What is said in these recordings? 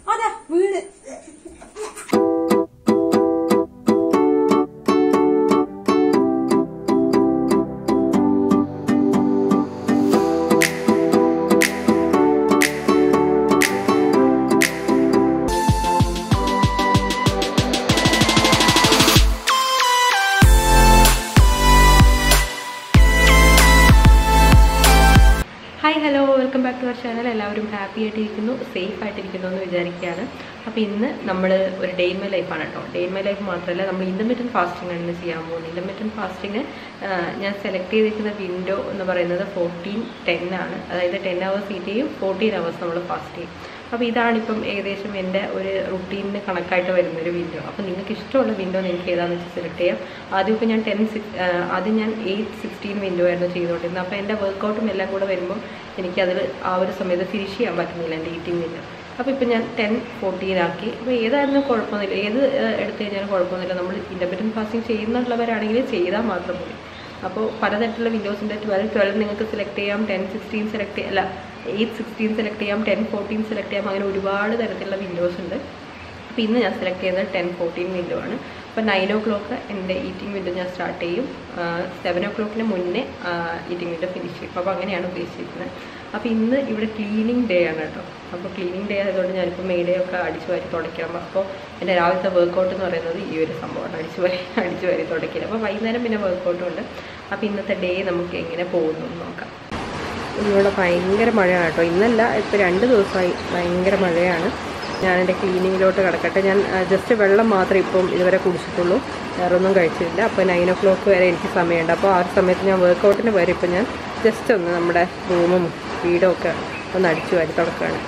അതാ വീട് hi hello welcome back to our channel എല്ലാവരും ഹാപ്പി ആയിട്ടിരിക്കുന്നു സേഫ് ആയിട്ടിരിക്കുന്നു എന്ന് വിചാരിക്കുകയാണ് അപ്പോൾ ഇന്ന് നമ്മൾ ഒരു ഡേ ഇൻ മൈ ലൈഫാണ് കേട്ടോ ഡേ ഇൻ മൈ ലൈഫ് മാത്രമല്ല നമ്മൾ ഇൻ്റർമീഡിയൻ ഫാസ്റ്റിംഗ് ആണ് ഇന്ന് ചെയ്യാൻ പോകുന്നത് ഇൻ്റർമീഡിയൻ ഫാസ്റ്റിംഗ് ഞാൻ സെലക്ട് ചെയ്തിരിക്കുന്ന വിൻഡോ എന്ന് പറയുന്നത് ഫോർട്ടീൻ ടെൻ ആണ് അതായത് ടെൻ അവേഴ്സ് ഈറ്റ് ചെയ്യും ഫോർട്ടീൻ അവേഴ്സ് നമ്മൾ ഫാസ്റ്റ് ചെയ്യും അപ്പോൾ ഇതാണിപ്പം ഏകദേശം എൻ്റെ ഒരു റുട്ടീനിന് കണക്കായിട്ട് വരുന്ന ഒരു വിൻഡോ അപ്പോൾ നിങ്ങൾക്ക് ഇഷ്ടമുള്ള വിൻഡോ നിങ്ങൾക്ക് ഏതാണെന്ന് വെച്ചാൽ സെലക്ട് ചെയ്യാം ആദ്യം ഇപ്പോൾ ഞാൻ ടെൻ സിക്സ് ആദ്യം ഞാൻ എയ്റ്റ് സിക്സ്റ്റീൻ വിൻഡോ ആയിരുന്നു ചെയ്തുകൊണ്ടിരുന്നത് അപ്പോൾ എൻ്റെ വർക്കൗട്ടും എല്ലാം കൂടെ വരുമ്പം എനിക്കതിൽ ആ ഒരു സമയത്ത് ഫിനിഷ് ചെയ്യാൻ പറ്റുന്നില്ല എൻ്റെ ഈറ്റിംഗ് വിൻഡോ അപ്പോൾ ഇപ്പം ഞാൻ ടെൻ ഫോർട്ടീൻ ആക്കി അപ്പോൾ ഏതായിരുന്നു കുഴപ്പമൊന്നുമില്ല ഏത് ഏഹ്, എടുത്തു കഴിഞ്ഞാലും കുഴപ്പമൊന്നുമില്ല നമ്മൾ ഇൻഡിപെൻഡൻറ്റ് ഫാസ്റ്റിംഗ് ചെയ്യുന്നുള്ളവരാണെങ്കിൽ ചെയ്താൽ മാത്രം മതി അപ്പോൾ പലതരത്തിലുള്ള വിൻഡോസിൻ്റെ ട്വൽവ് ട്വൽവ് നിങ്ങൾക്ക് സെലക്ട് ചെയ്യാം ടെൻ സിക്സ്റ്റീൻ സെലക്ട് അല്ല എയ്റ്റ് സിക്സ്റ്റീൻ സെലക്ട് ചെയ്യാം ടെൻ ഫോർട്ടീൻ സെലക്ട് ചെയ്യാം അങ്ങനെ ഒരുപാട് തരത്തിലുള്ള വിൻഡോസ് ഉണ്ട് അപ്പോൾ ഇന്ന് ഞാൻ സെലക്ട് ചെയ്യുന്നത് ടെൻ ഫോർട്ടീൻ വിൻഡോ ആണ് അപ്പോൾ നയൻ ഓ ക്ലോക്ക് എൻ്റെ ഈറ്റിംഗ് വിൻഡോ ഞാൻ സ്റ്റാർട്ട് ചെയ്യും സെവൻ ഓ ക്ലോക്കിന് മുന്നേ ഈറ്റിംഗ് വിൻഡോ ഫിനിഷ് ചെയ്യും അപ്പോൾ അങ്ങനെയാണ് ഉദ്ദേശിച്ചിരിക്കുന്നത് അപ്പോൾ ഇന്ന് ഇവിടെ ക്ലീനിങ് ഡേ ആണ് കേട്ടോ അപ്പോൾ ക്ലീനിങ് ഡേ ആയതുകൊണ്ട് ഞാനിപ്പോൾ മെയ്ഡേയൊക്കെ അടിച്ചു വാരി തുടയ്ക്കണം അപ്പോൾ എൻ്റെ രാവിലത്തെ വർക്കൗട്ട് എന്ന് പറയുന്നത് ഈ ഒരു സംഭവമാണ് അടിച്ചു വാരി അടിച്ചു വാരി തുടയ്ക്കൽ അപ്പോൾ വൈകുന്നേരം പിന്നെ വർക്കൗട്ടും ഉണ്ട് അപ്പോൾ ഇന്നത്തെ ഡേ നമുക്ക് എങ്ങനെ പോകുന്നു എന്ന് നോക്കാം ഇവിടെ ഭയങ്കര മഴയാണ് കേട്ടോ ഇന്നല്ല ഇപ്പോൾ രണ്ട് ദിവസമായി ഭയങ്കര മഴയാണ് ഞാൻ എൻ്റെ ക്ലീനിങ്ങിലോട്ട് കിടക്കട്ടെ ഞാൻ ജസ്റ്റ് വെള്ളം മാത്രമേ ഇപ്പം ഇതുവരെ കുടിച്ചിട്ടുള്ളൂ വേറെ ഒന്നും കഴിച്ചിട്ടില്ല അപ്പോൾ നയൻ ഓ ക്ലോക്ക് വരെ എനിക്ക് സമയമുണ്ട് അപ്പോൾ ആ ഒരു സമയത്ത് ഞാൻ വർക്കൗട്ടിന് വരെ ഇപ്പം ഞാൻ ജസ്റ്റ് ഒന്ന് നമ്മുടെ റൂമും വീടും ഒക്കെ ഒന്ന് അടിച്ചു വാരി തുടക്കുകയാണ്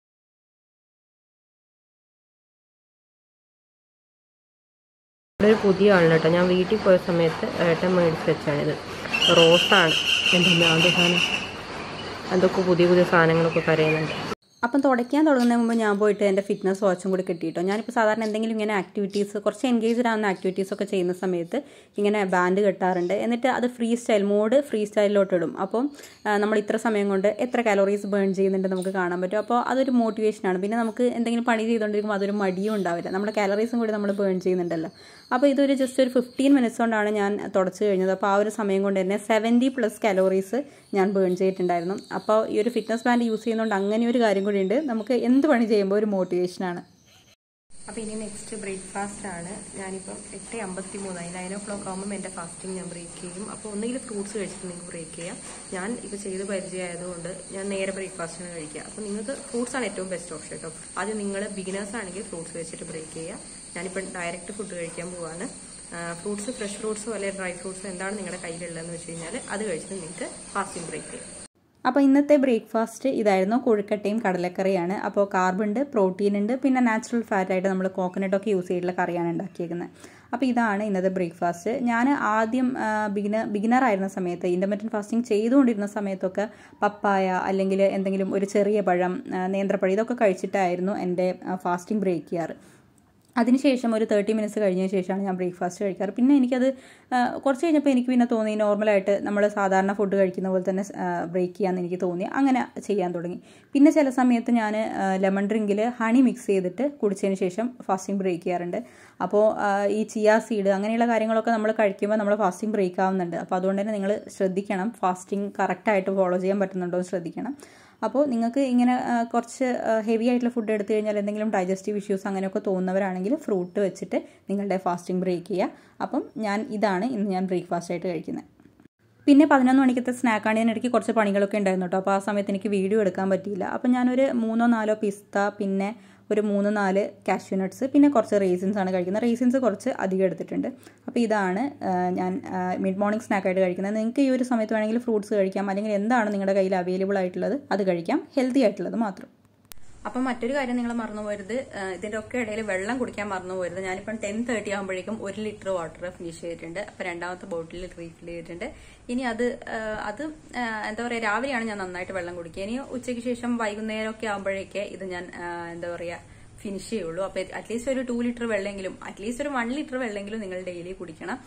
ഇവിടെ ഒരു പുതിയ ആളാണ് കേട്ടോ ഞാൻ വീട്ടിൽ പോയ സമയത്ത് ഏട്ടൻ മേടിച്ച് വെച്ചാണിത് റോസാണ് എൻ്റെ ഒന്നാമത്തെ സാധനം എന്തൊക്കെ പുതിയ പുതിയ സാധനങ്ങളൊക്കെ കരയുന്നുണ്ട് അപ്പം തുടയ്ക്കാൻ തുടങ്ങുന്നതിന് മുമ്പ് ഞാൻ പോയിട്ട് എൻ്റെ ഫിറ്റ്നസ് വാച്ചും കൂടി കിട്ടിയിട്ടോ ഞാനിപ്പോൾ സാധാരണ എന്തെങ്കിലും ഇങ്ങനെ ആക്ടിവിറ്റീസ് കുറച്ച് എൻഗേജ്ഡ് ആവുന്ന ആക്ടിവിറ്റീസ് ഒക്കെ ചെയ്യുന്ന സമയത്ത് ഇങ്ങനെ ബാൻഡ് കെട്ടാറുണ്ട് എന്നിട്ട് അത് ഫ്രീ സ്റ്റൈൽ മോഡ് ഫ്രീ സ്റ്റൈലിലോട്ട് ഇടും അപ്പം ആ, നമ്മൾ ഇത്ര സമയം കൊണ്ട് എത്ര കാലോറീസ് ബേൺ ചെയ്യുന്നുണ്ട് നമുക്ക് കാണാൻ പറ്റും അപ്പോൾ അതൊരു മോട്ടിവേഷനാണ് പിന്നെ നമുക്ക് എന്തെങ്കിലും പണി ചെയ്തുകൊണ്ടിരിക്കുമ്പോൾ അതൊരു മടിയും ഉണ്ടാവില്ല നമ്മുടെ കാലറീസും കൂടി നമ്മൾ ബേൺ ചെയ്യുന്നുണ്ടല്ലോ അപ്പോൾ ഇതൊരു ജസ്റ്റ് ഒരു ഫിഫ്റ്റീൻ മിനിറ്റ്സ് കൊണ്ടാണ് ഞാൻ തുടച്ച് കഴിഞ്ഞത് അപ്പോൾ ആ ഒരു സമയം കൊണ്ട് തന്നെ സെവൻറ്റി പ്ലസ് കാലോറീസ് ഞാൻ ബേൺ ചെയ്തിട്ടുണ്ടായിരുന്നു അപ്പോൾ ഈ ഒരു ഫിറ്റ്നസ് ബാൻഡ് യൂസ് ചെയ്യുന്നതുകൊണ്ട് അങ്ങനെ ഒരു കാര്യം കൂടി ഉണ്ട് നമുക്ക് എന്ത് പണി ചെയ്യുമ്പോൾ ഒരു മോട്ടിവേഷനാണ് അപ്പോൾ ഇനി നെക്സ്റ്റ് ബ്രേക്ക്ഫാസ്റ്റ് ആണ് ഞാനിപ്പം എട്ട് അമ്പത്തി മൂന്നായി നയൻ ഓ ക്ലോക്ക് ആകുമ്പോൾ എൻ്റെ ഫാസ്റ്റിംഗ് ഞാൻ ബ്രേക്ക് ചെയ്യും അപ്പോൾ ഒന്നുകിൽ ഫ്രൂട്ട്സ് കഴിച്ചിട്ട് നിങ്ങൾക്ക് ബ്രേക്ക് ചെയ്യാം ഞാൻ ഇപ്പോൾ ചെയ്ത് പരിചയമായതുകൊണ്ട് ഞാൻ നേരെ ബ്രേക്ക്ഫാസ്റ്റിന് കഴിക്കുക അപ്പോൾ നിങ്ങൾക്ക് ഫ്രൂട്ട്സ് ആണ് ഏറ്റവും ബെസ്റ്റ് ഓപ്ഷൻ കേട്ടോ ആദ്യം നിങ്ങൾ ബിഗിനേഴ്സ് ആണെങ്കിൽ ഫ്രൂട്ട്സ് കഴിച്ചിട്ട് ബ്രേക്ക് ചെയ്യുക ഞാനിപ്പം ഡയറക്റ്റ് ഫുഡ് കഴിക്കാൻ പോവാണ് ഫ്രൂട്ട്സ് ഫ്രഷ് ഫ്രൂട്ട്സോ അല്ലെങ്കിൽ ഡ്രൈ ഫ്രൂട്ട്സോ എന്താണ് നിങ്ങളുടെ കയ്യിലുള്ളതെന്ന് വെച്ച് കഴിഞ്ഞാൽ അത് കഴിച്ചിട്ട് നിങ്ങൾക്ക് ഫാസ്റ്റിംഗ് ബ്രേക്ക് ചെയ്യാം അപ്പോൾ ഇന്നത്തെ ബ്രേക്ക്ഫാസ്റ്റ് ഇതായിരുന്നു കൊഴുക്കട്ടയും കടലക്കറിയാണ് അപ്പോൾ കാർബ് ഉണ്ട് പ്രോട്ടീൻ ഉണ്ട് പിന്നെ നാച്ചുറൽ ഫാറ്റ് ആയിട്ട് നമ്മൾ കോക്കനട്ടൊക്കെ യൂസ് ചെയ്തിട്ടുള്ള കറിയാണ് ഉണ്ടാക്കിയേക്കുന്നത് അപ്പോൾ ഇതാണ് ഇന്നത്തെ ബ്രേക്ക്ഫാസ്റ്റ് ഞാൻ ആദ്യം ബിഗിനർ ബിഗിനർ ആയിരുന്ന സമയത്ത് ഇൻ്റർമീഡിയറ്റ് ഫാസ്റ്റിംഗ് ചെയ്തുകൊണ്ടിരുന്ന സമയത്തൊക്കെ പപ്പായ അല്ലെങ്കിൽ എന്തെങ്കിലും ഒരു ചെറിയ പഴം ആ, നേന്ത്രപ്പഴം ഇതൊക്കെ കഴിച്ചിട്ടായിരുന്നു എൻ്റെ ഫാസ്റ്റിംഗ് ബ്രേക്ക് ചെയ്യാറ് അതിനുശേഷം ഒരു തേർട്ടി മിനിറ്റ്സ് കഴിഞ്ഞ ശേഷമാണ് ഞാൻ ബ്രേക്ക്ഫാസ്റ്റ് കഴിക്കാറ് പിന്നെ എനിക്കത് ആ, കുറച്ച് കഴിഞ്ഞപ്പോൾ എനിക്ക് പിന്നെ തോന്നി നോർമലായിട്ട് നമ്മൾ സാധാരണ ഫുഡ് കഴിക്കുന്ന പോലെ തന്നെ ബ്രേക്ക് ചെയ്യാമെന്ന് എനിക്ക് തോന്നി അങ്ങനെ ചെയ്യാൻ തുടങ്ങി പിന്നെ ചില സമയത്ത് ഞാൻ ലെമൺ ഡ്രിങ്കിൽ ഹണി മിക്സ് ചെയ്തിട്ട് കുടിച്ചതിന് ശേഷം ഫാസ്റ്റിംഗ് ബ്രേക്ക് ചെയ്യാറുണ്ട് അപ്പോൾ ആ, ഈ ചിയാ സീഡ് അങ്ങനെയുള്ള കാര്യങ്ങളൊക്കെ നമ്മൾ കഴിക്കുമ്പോൾ നമ്മൾ ഫാസ്റ്റിംഗ് ബ്രേക്ക് ആവുന്നുണ്ട് അപ്പോൾ അതുകൊണ്ട് തന്നെ നിങ്ങൾ ശ്രദ്ധിക്കണം ഫാസ്റ്റിംഗ് കറക്റ്റായിട്ട് ഫോളോ ചെയ്യാൻ പറ്റുന്നുണ്ടോ എന്ന് ശ്രദ്ധിക്കണം അപ്പോൾ നിങ്ങൾക്ക് ഇങ്ങനെ ആ, കുറച്ച് ഹെവി ആയിട്ടുള്ള ഫുഡ് എടുത്തു കഴിഞ്ഞാൽ എന്തെങ്കിലും ഡൈജസ്റ്റീവ് ഇഷ്യൂസ് അങ്ങനെയൊക്കെ തോന്നുന്നവരാണെങ്കിൽ ഫ്രൂട്ട് വെച്ചിട്ട് നിങ്ങളുടെ ഫാസ്റ്റിംഗ് ബ്രേക്ക് ചെയ്യുക അപ്പം ഞാൻ ഇതാണ് ഇന്ന് ഞാൻ ബ്രേക്ക്ഫാസ്റ്റ് ആയിട്ട് കഴിക്കുന്നത് പിന്നെ പതിനൊന്ന് മണിക്കത്തെ സ്നാക്കാണ് ഞാൻ ഇടയ്ക്ക് കുറച്ച് പണികളൊക്കെ ഉണ്ടായിരുന്നു കേട്ടോ അപ്പോൾ ആ സമയത്ത് എനിക്ക് വീഡിയോ എടുക്കാൻ പറ്റിയില്ല അപ്പം ഞാനൊരു മൂന്നോ നാലോ പിസ്ത പിന്നെ ഒരു മൂന്ന് നാല് കാഷ്യൂ നട്ട്സ് പിന്നെ കുറച്ച് റേസിൻസ് ആണ് കഴിക്കുന്നത് റേസിൻസ് കുറച്ച് അധികം എടുത്തിട്ടുണ്ട് അപ്പോൾ ഇതാണ് ആ, ഞാൻ മിഡ് മോർണിംഗ് സ്നാക്കായിട്ട് കഴിക്കുന്നത് നിങ്ങൾക്ക് ഈ ഒരു സമയത്ത് വേണമെങ്കിൽ ഫ്രൂട്ട്സ് കഴിക്കാം അല്ലെങ്കിൽ എന്താണ് നിങ്ങളുടെ കയ്യിൽ അവൈലബിൾ ആയിട്ടുള്ളത് അത് കഴിക്കാം ഹെൽത്തി ആയിട്ടുള്ളത് മാത്രം അപ്പം മറ്റൊരു കാര്യം നിങ്ങൾ മറന്നു പോരുത് ആ, ഇതിന്റെ ഒക്കെ ഇടയിൽ വെള്ളം കുടിക്കാൻ മറന്നു പോരുത് ഞാനിപ്പം ടെൻ തേർട്ടി ആകുമ്പോഴേക്കും ഒരു ലിറ്റർ വാട്ടർ ഫിനിഷ് ചെയ്തിട്ടുണ്ട് അപ്പം രണ്ടാമത്തെ ബോട്ടിൽ റീഫിൽ ചെയ്തിട്ടുണ്ട് ഇനി അത് ആ, അത് ആ, എന്താ പറയുക രാവിലെയാണ് ഞാൻ നന്നായിട്ട് വെള്ളം കുടിക്കുക ഇനി ഉച്ചയ്ക്ക് ശേഷം വൈകുന്നേരം ഒക്കെ ആകുമ്പോഴേക്ക് ഇത് ഞാൻ ആ, എന്താ പറയുക ഫിനിഷ് ചെയ്യുള്ളൂ അപ്പോൾ അറ്റ്ലീസ്റ്റ് ഒരു ടു ലിറ്റർ വെള്ളമെങ്കിലും അറ്റ്ലീസ്റ്റ് ഒരു വൺ ലിറ്റർ വെള്ളമെങ്കിലും നിങ്ങൾ ഡെയിലി കുടിക്കണം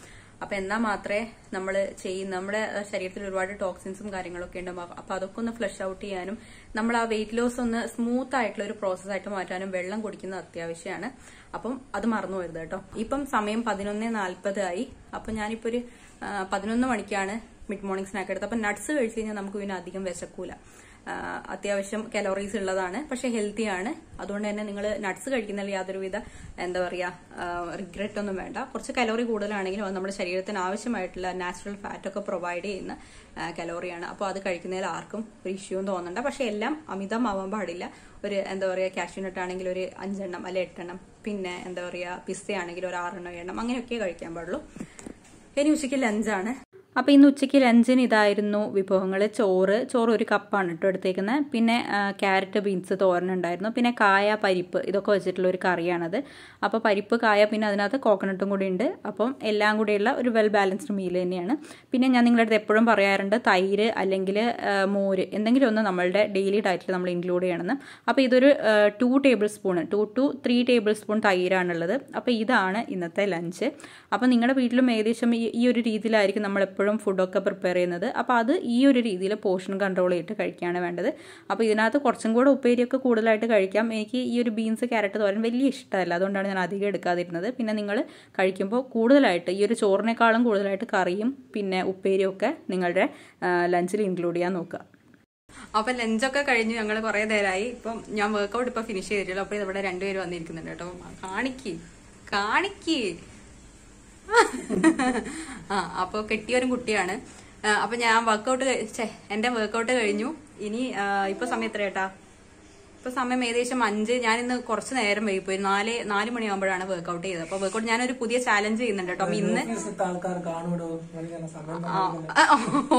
അപ്പൊ എന്നാൽ മാത്രമേ നമ്മൾ ചെയ്യുന്ന നമ്മുടെ അഹ് ശരീരത്തിൽ ഒരുപാട് ടോക്സിൻസും കാര്യങ്ങളൊക്കെ ഉണ്ടാവും അപ്പൊ- അപ്പൊ അതൊക്കെ ഒന്ന് ഫ്ലഷ് ഔട്ട് ചെയ്യാനും നമ്മൾ ആ വെയിറ്റ് ലോസ് ഒന്ന് സ്മൂത്ത് ആയിട്ടുള്ള ഒരു പ്രോസസ് ആയിട്ട് മാറ്റാനും വെള്ളം കുടിക്കുന്നത് അത്യാവശ്യമാണ് അപ്പം അത് മറന്നു പോരുത് കേട്ടോ ഇപ്പം സമയം പതിനൊന്ന് നാൽപ്പത് ആയി അപ്പൊ ഞാനിപ്പോ ഒരു ആ, പതിനൊന്ന് മണിക്കാണ് മിഡ് മോർണിംഗ് സ്നാക്ക് എടുത്തത് അപ്പൊ നട്ട്സ് കഴിച്ചു കഴിഞ്ഞാൽ നമുക്ക് പിന്നെ അധികം വിശക്കൂല ആ, അത്യാവശ്യം കലോറീസ് ഉള്ളതാണ് പക്ഷെ ഹെൽത്തി ആണ് അതുകൊണ്ട് തന്നെ നിങ്ങൾ നട്ട്സ് കഴിക്കുന്നതിൽ യാതൊരുവിധ എന്താ പറയാ റിഗ്രറ്റ് ഒന്നും വേണ്ട കുറച്ച് കലോറി കൂടുതലാണെങ്കിലും അത് നമ്മുടെ ശരീരത്തിന് ആവശ്യമായിട്ടുള്ള നാച്ചുറൽ ഫാറ്റ് ഒക്കെ പ്രൊവൈഡ് ചെയ്യുന്ന കലോറിയാണ് അപ്പോൾ അത് കഴിക്കുന്നതിൽ ആർക്കും ഒരു ഇഷ്യൂ തോന്നണ്ട പക്ഷെ എല്ലാം അമിതമാവാൻ പാടില്ല ഒരു എന്താ പറയുക കാഷ്യൂനട്ട് ആണെങ്കിൽ ഒരു അഞ്ചെണ്ണം അല്ലെ എട്ടെണ്ണം പിന്നെ എന്താ പറയുക പിസ്ത ആണെങ്കിൽ ഒരു ആറെണ്ണം ഏഴെണ്ണം അങ്ങനെയൊക്കെ കഴിക്കാൻ പാടുള്ളൂ ഇനി ഉച്ചയ്ക്ക് ലഞ്ചാണ് അപ്പോൾ ഇന്ന് ഉച്ചയ്ക്ക് ലഞ്ചിന് ഇതായിരുന്നു വിഭവങ്ങൾ ചോറ് ചോറ് ഒരു കപ്പാണ് കേട്ടോ എടുത്തേക്കുന്നത് പിന്നെ ആ, ക്യാരറ്റ് ബീൻസ് തോരൻ ഉണ്ടായിരുന്നു പിന്നെ കായ പരിപ്പ് ഇതൊക്കെ വെച്ചിട്ടുള്ള ഒരു കറിയാണത് അപ്പോൾ പരിപ്പ് കായ പിന്നെ അതിനകത്ത് കോക്കനട്ടും കൂടി ഉണ്ട് അപ്പം എല്ലാം കൂടിയുള്ള ഒരു വെൽ ബാലൻസ്ഡ് മീൽ തന്നെയാണ് പിന്നെ ഞാൻ നിങ്ങളുടെ അടുത്ത് എപ്പോഴും പറയാറുണ്ട് തൈര് അല്ലെങ്കിൽ ആ, മോര് എന്തെങ്കിലും ഒന്ന് നമ്മളുടെ ഡെയിലി ഡയറ്റിൽ നമ്മൾ ഇൻക്ലൂഡ് ചെയ്യണമെന്ന് അപ്പോൾ ഇതൊരു two tablespoon two two three tablespoon തൈരാണുള്ളത് അപ്പോൾ ഇതാണ് ഇന്നത്തെ ലഞ്ച് അപ്പോൾ നിങ്ങളുടെ വീട്ടിലും ഏകദേശം ഈ ഈ ഒരു രീതിയിലായിരിക്കും നമ്മൾ എപ്പോഴും ഫുഡൊക്കെ പ്രിപ്പയർ ചെയ്യുന്നത് അപ്പോൾ അത് ഈ ഒരു രീതിയിൽ പോർഷൻ കൺട്രോൾ ചെയ്തിട്ട് കഴിക്കുകയാണ് വേണ്ടത് അപ്പോൾ ഇതിനകത്ത് കുറച്ചും കൂടെ ഉപ്പേരിയൊക്കെ കൂടുതലായിട്ട് കഴിക്കാം എനിക്ക് ഈ ഒരു ബീൻസ് ക്യാരറ്റ് തോരൻ വലിയ ഇഷ്ടമല്ല അതുകൊണ്ടാണ് ഞാൻ അധികം എടുക്കാതിരുന്നത് പിന്നെ നിങ്ങൾ കഴിക്കുമ്പോൾ കൂടുതലായിട്ട് ഈ ഒരു ചോറിനേക്കാളും കൂടുതലായിട്ട് കറിയും പിന്നെ ഉപ്പേരിയും ഒക്കെ നിങ്ങളുടെ ലഞ്ചിൽ ഇൻക്ലൂഡ് ചെയ്യാൻ നോക്കുക അപ്പൊ ലഞ്ചൊക്കെ കഴിഞ്ഞ് ഞങ്ങൾ കുറെ നേരമായി ഇപ്പം ഞാൻ വർക്കൗട്ട് ഇപ്പൊ ഫിനിഷ് ചെയ്തിട്ടുള്ളൂ അപ്പൊ ഇവിടെ രണ്ടുപേരും വന്നിരിക്കുന്നുണ്ട് കേട്ടോ കാണിക്ക് കാണിക്ക് ആ അപ്പൊ കെട്ടിയൊരു കുട്ടിയാണ് ആ, അപ്പൊ ഞാൻ വർക്കൗട്ട് എന്റെ വർക്കൗട്ട് കഴിഞ്ഞു ഇനി ആ, ഇപ്പൊ സമയം എത്ര ഏട്ടാ ഇപ്പൊ സമയം ഏകദേശം അഞ്ച് ഞാൻ ഇന്ന് കുറച്ച് നേരം വൈകിപ്പോയി നാല് നാല് മണിയാകുമ്പോഴാണ് വർക്കൗട്ട് ചെയ്തത് അപ്പൊ വർക്കൗട്ട് ഞാനൊരു പുതിയ ചാലഞ്ച് ചെയ്യുന്നുണ്ട് കേട്ടോ അപ്പൊ ഇന്ന് ബിസിനസ് ആൾക്കാർ കാണൂടോ ഇങ്ങനെ സമയം ആ, ആ,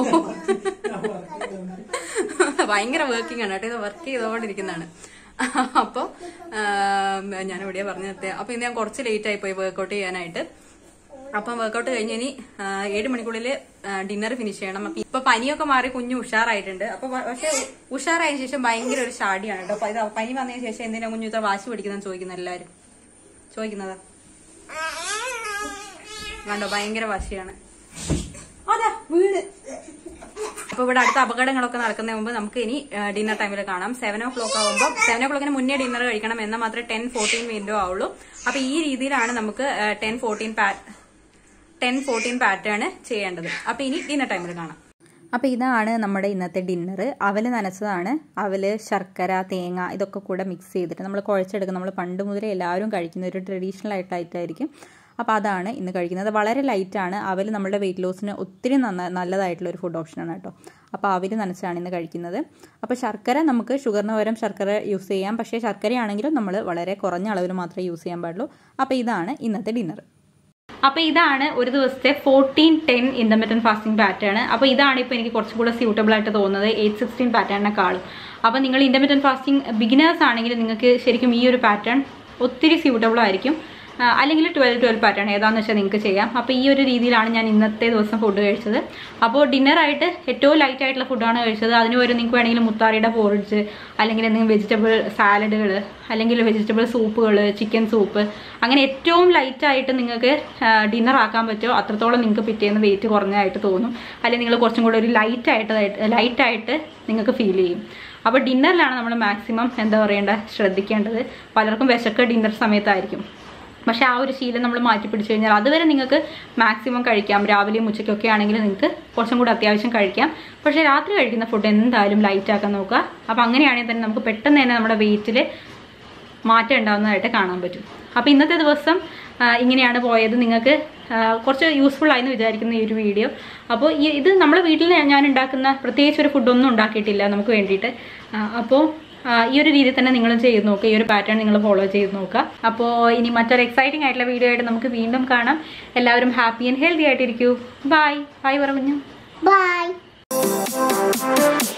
ഭയങ്കര വർക്കിംഗ് ആണ് കേട്ടോ ഇത് വർക്ക് ചെയ്തുകൊണ്ടിരിക്കുന്നതാണ് അപ്പൊ ഞാൻ എവിടെയാ പറഞ്ഞു നിർത്തിയത് അപ്പൊ ഇന്ന് ഞാൻ കുറച്ച് ലേറ്റ് ആയി പോയി വർക്കൗട്ട് ചെയ്യാനായിട്ട് അപ്പം വർക്കൗട്ട് കഴിഞ്ഞ് ഇനി ആ, ഏഴ് മണിക്കുള്ളിൽ ഡിന്നർ ഫിനിഷ് ചെയ്യണം അപ്പൊ ഇപ്പൊ പനിയൊക്കെ മാറി കുഞ്ഞു ഉഷാറായിട്ടുണ്ട് അപ്പൊ പ- പക്ഷെ ഉഷാറായതിനു ശേഷം ഭയങ്കര ഒരു ഷാഡിയാണ് കേട്ടോ അപ്പൊ ഇത് പനി വന്നതിന് ശേഷം എന്തിനാ കുഞ്ഞു ഇത്ര വാശി പിടിക്കുന്നതെന്ന് ചോദിക്കുന്ന എല്ലാരും ചോദിക്കുന്നതാ കണ്ടോ ഭയങ്കര വാശിയാണ് അതാ വീട് അപ്പൊ ഇവിടെ അടുത്ത അപകടങ്ങളൊക്കെ നടക്കുന്നതിന് മുമ്പ് നമുക്ക് ഇനി ഡിന്നർ ടൈമിൽ കാണാം സെവൻ ഓ ക്ലോക്ക് ആകുമ്പോൾ സെവൻ ഓ ക്ലോക്കിന് മുന്നേ ഡിന്നർ കഴിക്കണം എന്നാൽ മാത്രമേ ടെൻ ഫോർട്ടീൻ വിൻഡോ ആവുള്ളൂ അപ്പൊ ഈ രീതിയിലാണ് നമുക്ക് ten fourteen ten fourteen pattern ചെയ്യേണ്ടത് അപ്പൊ ഇനി ഡിന്നർ ടൈമിൽ കാണാം അപ്പോൾ ഇതാണ് നമ്മുടെ ഇന്നത്തെ ഡിന്നർ അവൽ നനച്ചതാണ് അവൽ ശർക്കര തേങ്ങ ഇതൊക്കെ കൂടെ മിക്സ് ചെയ്തിട്ട് നമ്മൾ കുഴച്ചെടുക്കും നമ്മൾ പണ്ട് മുതലേ എല്ലാവരും കഴിക്കുന്ന ഒരു ട്രഡീഷണൽ ആയിട്ട് ഐറ്റമായിരിക്കും അപ്പോൾ അതാണ് ഇന്ന് കഴിക്കുന്നത് വളരെ ലൈറ്റാണ് അവൽ നമ്മുടെ വെയിറ്റ് ലോസിന് ഒത്തിരി നന്ന നല്ലതായിട്ടുള്ള ഒരു ഫുഡ് ഓപ്ഷനാണ് കേട്ടോ അപ്പോൾ അവൽ നനച്ചാണ് ഇന്ന് കഴിക്കുന്നത് അപ്പോൾ ശർക്കര നമുക്ക് ഷുഗറിന് പകരം ശർക്കര യൂസ് ചെയ്യാം പക്ഷേ ശർക്കരയാണെങ്കിലും നമ്മൾ വളരെ കുറഞ്ഞ അളവിൽ മാത്രമേ യൂസ് ചെയ്യാൻ പാടുള്ളൂ അപ്പോൾ ഇതാണ് ഇന്നത്തെ ഡിന്നർ അപ്പൊ ഇതാണ് ഒരു ദിവസത്തെ fourteen ten intermittent fasting pattern അപ്പൊ ഇതാണ് ഇപ്പൊ എനിക്ക് കുറച്ചും കൂടെ സ്യൂട്ടബിൾ ആയിട്ട് തോന്നുന്നത് എയ്റ്റ് സിക്സ്റ്റീൻ പാറ്റേണിനെക്കാളും അപ്പൊ നിങ്ങൾ ഇന്റർമീഡിയൻ ഫാസ്റ്റിംഗ് ബിഗിനേഴ്സ് ആണെങ്കിൽ നിങ്ങൾക്ക് ശരിക്കും ഈ ഒരു പാറ്റേൺ ഒത്തിരി സ്യൂട്ടബിൾ ആയിരിക്കും ആ, അല്ലെങ്കിൽ ട്വൽവ് ട്വൽവ് പാറ്റേൺ ഏതാണെന്ന് വെച്ചാൽ നിങ്ങൾക്ക് ചെയ്യാം അപ്പോൾ ഈ ഒരു രീതിയിലാണ് ഞാൻ ഇന്നത്തെ ദിവസം ഫുഡ് കഴിച്ചത് അപ്പോൾ ഡിന്നറായിട്ട് ഏറ്റവും ലൈറ്റ് ആയിട്ടുള്ള ഫുഡാണ് കഴിച്ചത് അതിന് പകരം നിങ്ങൾക്ക് വേണമെങ്കിൽ മുത്താറിയുടെ പോറിഡ്ജ് അല്ലെങ്കിൽ എന്തെങ്കിലും വെജിറ്റബിൾ സാലഡുകൾ അല്ലെങ്കിൽ വെജിറ്റബിൾ സൂപ്പുകൾ ചിക്കൻ സൂപ്പ് അങ്ങനെ ഏറ്റവും ലൈറ്റ് ആയിട്ട് നിങ്ങൾക്ക് ഡിന്നർ ആക്കാൻ പറ്റുമോ അത്രത്തോളം നിങ്ങൾക്ക് പിറ്റേന്ന് വെയിറ്റ് കുറഞ്ഞതായിട്ട് തോന്നും അല്ലെങ്കിൽ നിങ്ങൾ കുറച്ചും കൂടെ ഒരു ലൈറ്റ് ആയിട്ട് ലൈറ്റ് ആയിട്ട് നിങ്ങൾക്ക് ഫീൽ ചെയ്യും അപ്പോൾ ഡിന്നറിലാണ് നമ്മൾ മാക്സിമം എന്താ പറയേണ്ടത് ശ്രദ്ധിക്കേണ്ടത് പലർക്കും വിശക്ക് ഡിന്നർ സമയത്തായിരിക്കും പക്ഷേ ആ ഒരു ശീലം നമ്മൾ മാറ്റി പിടിച്ചു കഴിഞ്ഞാൽ അതുവരെ നിങ്ങൾക്ക് മാക്സിമം കഴിക്കാം രാവിലെയും ഉച്ചയ്ക്കൊക്കെ ആണെങ്കിൽ നിങ്ങൾക്ക് കുറച്ചും കൂടി അത്യാവശ്യം കഴിക്കാം പക്ഷേ രാത്രി കഴിക്കുന്ന ഫുഡ് എന്തായാലും ലൈറ്റ് ആക്കാൻ നോക്കുക അപ്പോൾ അങ്ങനെയാണെങ്കിൽ തന്നെ നമുക്ക് പെട്ടെന്ന് തന്നെ നമ്മുടെ വെയിറ്റിൽ മാറ്റം ഉണ്ടാകുന്നതായിട്ട് കാണാൻ പറ്റും അപ്പോൾ ഇന്നത്തെ ദിവസം ആ, ഇങ്ങനെയാണ് പോയത് നിങ്ങൾക്ക് ആ, കുറച്ച് യൂസ്ഫുൾ ആയെന്ന് വിചാരിക്കുന്ന ഈ ഒരു വീഡിയോ അപ്പോൾ ഈ ഇത് നമ്മുടെ വീട്ടിൽ ഞാൻ ഉണ്ടാക്കുന്ന പ്രത്യേകിച്ച് ഒരു ഫുഡൊന്നും ഉണ്ടാക്കിയിട്ടില്ല നമുക്ക് വേണ്ടിയിട്ട് ആ, അപ്പോൾ ആ, ഈ ഒരു രീതിയിൽ തന്നെ നിങ്ങൾ ചെയ്ത് നോക്കുക ഈ ഒരു പാറ്റേൺ നിങ്ങൾ ഫോളോ ചെയ്ത് നോക്കുക അപ്പോൾ ഇനി മറ്റൊരു എക്സൈറ്റിംഗ് ആയിട്ടുള്ള വീഡിയോ ആയിട്ട് നമുക്ക് വീണ്ടും കാണാം എല്ലാവരും ഹാപ്പി ആൻഡ് ഹെൽത്തി ആയിട്ടിരിക്കൂ ബൈ ബൈ പറഞ്ഞു Bye.